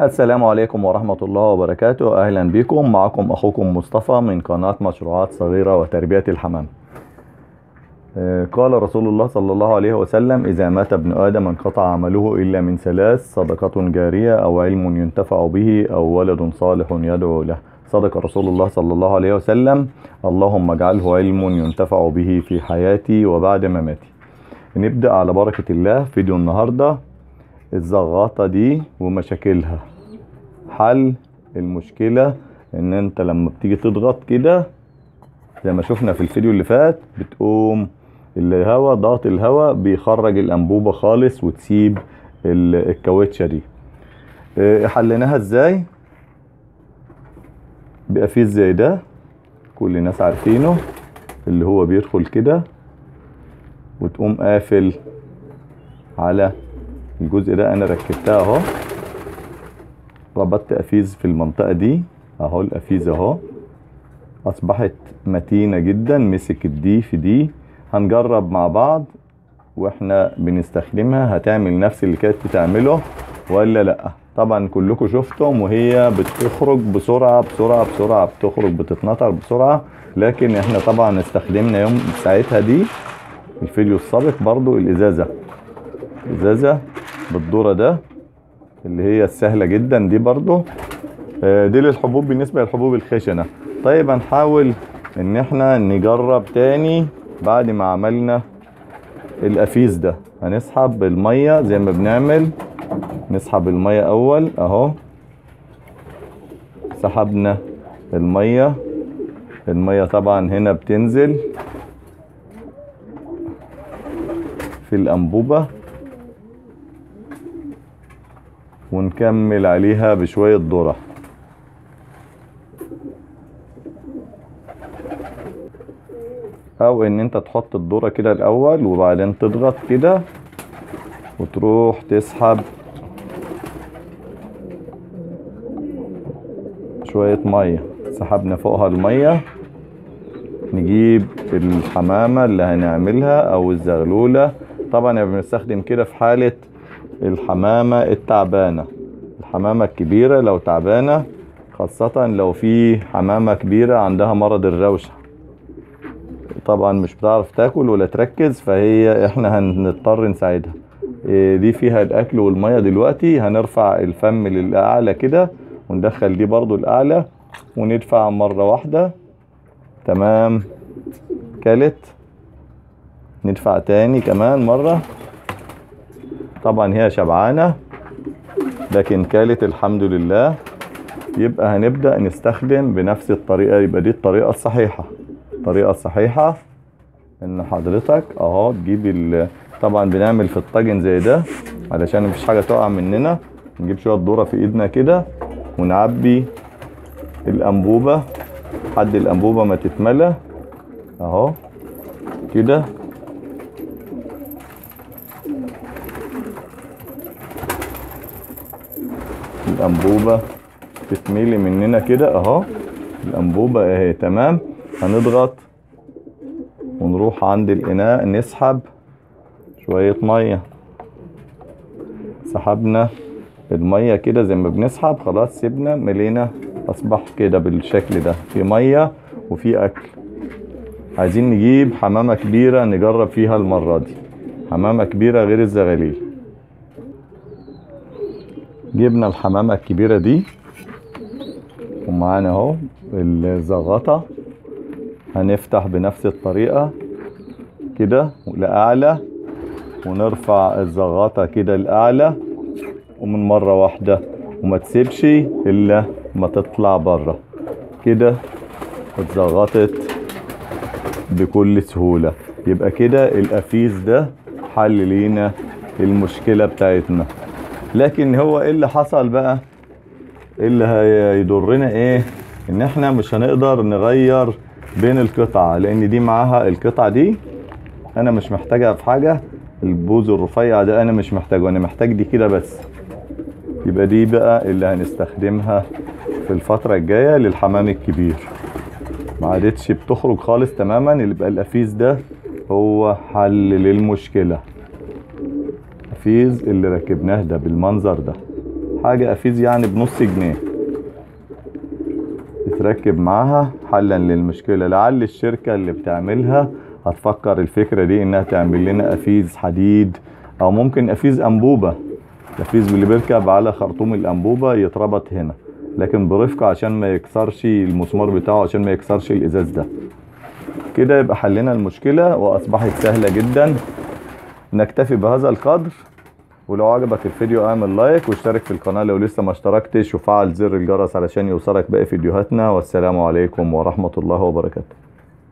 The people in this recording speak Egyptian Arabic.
السلام عليكم ورحمة الله وبركاته أهلا بكم معكم أخوكم مصطفى من قناة مشروعات صغيرة وتربية الحمام آه، قال رسول الله صلى الله عليه وسلم إذا مات ابن آدم انقطع عمله إلا من ثلاث صدقة جارية أو علم ينتفع به أو ولد صالح يدعو له صدق رسول الله صلى الله عليه وسلم اللهم اجعله علم ينتفع به في حياتي وبعد مماتي نبدأ على بركة الله فيديو النهاردة الزغاطة دي ومشاكلها حل المشكلة ان انت لما بتيجي تضغط كده زي ما شفنا في الفيديو اللي فات بتقوم الهواء ضغط الهواء بيخرج الانبوبة خالص وتسيب ال- الكاوتشة دي اه، حليناها ازاي بقى فيه زي ده كل الناس عارفينه اللي هو بيدخل كده وتقوم قافل على الجزء ده انا ركبتها اهو ربطت افيز في المنطقة دي اهو الافيز اهو اصبحت متينة جدا مسكت دي في دي هنجرب مع بعض واحنا بنستخدمها هتعمل نفس اللي كانت بتعمله ولا لا طبعا كلكم شفتم وهي بتخرج بسرعة بسرعة بسرعة بتخرج بتتنطر بسرعة لكن احنا طبعا استخدمنا يوم ساعتها دي الفيديو السابق برضو الازازة ازازة بالدورة ده اللي هي السهلة جدا دي برضو آه، دي للحبوب بالنسبة للحبوب الخشنة طيب هنحاول ان احنا نجرب تاني بعد ما عملنا الافيز ده هنسحب المية زي ما بنعمل نسحب المية اول اهو سحبنا المية المية طبعا هنا بتنزل في الانبوبة ونكمل عليها بشوية ذرة او ان انت تحط الذرة كده الاول وبعدين تضغط كده وتروح تسحب شوية مية سحبنا فوقها المية نجيب الحمامة اللي هنعملها او الزغلولة طبعا احنا بنستخدم كده في حالة الحمامة التعبانة الحمامة الكبيرة لو تعبانة خاصة لو في حمامة كبيرة عندها مرض الروشة طبعا مش بتعرف تاكل ولا تركز فهي احنا هنضطر نساعدها إيه دي فيها الاكل والمية دلوقتي هنرفع الفم للاعلى كده وندخل دي برضو الاعلى وندفع مرة واحدة تمام كلت ندفع تاني كمان مرة طبعا هي شبعانة لكن كالت الحمد لله يبقى هنبدأ نستخدم بنفس الطريقة يبقى دي الطريقة الصحيحة الطريقة الصحيحة ان حضرتك اهو تجيب ال... طبعا بنعمل في الطاجن زي ده علشان مفيش حاجة تقع مننا نجيب شوية ذرة في ايدنا كده ونعبي الانبوبة لحد الانبوبة ما تتملى اهو كده الانبوبة تتملي مننا كده اهو الانبوبة اهي تمام هنضغط ونروح عند الاناء نسحب شوية مية سحبنا المية كده زي ما بنسحب خلاص سيبنا ملينا اصبح كده بالشكل ده في مية وفي اكل عايزين نجيب حمامة كبيرة نجرب فيها المرة دي حمامة كبيرة غير الزغاليل جبنا الحمامة الكبيرة دي ومعانا اهو الزغطة هنفتح بنفس الطريقة كده لأعلى ونرفع الزغطة كده لأعلى ومن مرة واحدة وما تسيبش إلا ما تطلع بره كده اتزغطت بكل سهولة يبقى كده الأفيز ده حل لينا المشكلة بتاعتنا لكن هو ايه اللي حصل بقى إيه اللي هيضرنا ايه ان احنا مش هنقدر نغير بين القطع لان دي معاها القطعة دي انا مش محتاجها في حاجة البوز الرفيع ده انا مش محتاجه انا محتاج دي كده بس يبقى دي بقى اللي هنستخدمها في الفترة الجاية للحمام الكبير ما عادتش بتخرج خالص تماما اللي يبقى الافيز ده هو حل للمشكلة الفيز اللي ركبناه ده بالمنظر ده حاجة افيز يعني بنص جنيه يتركب معاها حلا للمشكلة لعل الشركة اللي بتعملها هتفكر الفكرة دي انها تعمل لنا افيز حديد او ممكن افيز انبوبة الافيز اللي بيركب على خرطوم الانبوبة يتربط هنا لكن برفقة عشان ما يكسرش المسمار بتاعه عشان ما يكسرش الازاز ده كده يبقى حلنا المشكلة واصبحت سهلة جدا نكتفي بهذا القدر ولو عجبك الفيديو اعمل لايك واشترك في القناة لو لسه ما اشتركتش وفعل زر الجرس علشان يوصلك باقي فيديوهاتنا والسلام عليكم ورحمة الله وبركاته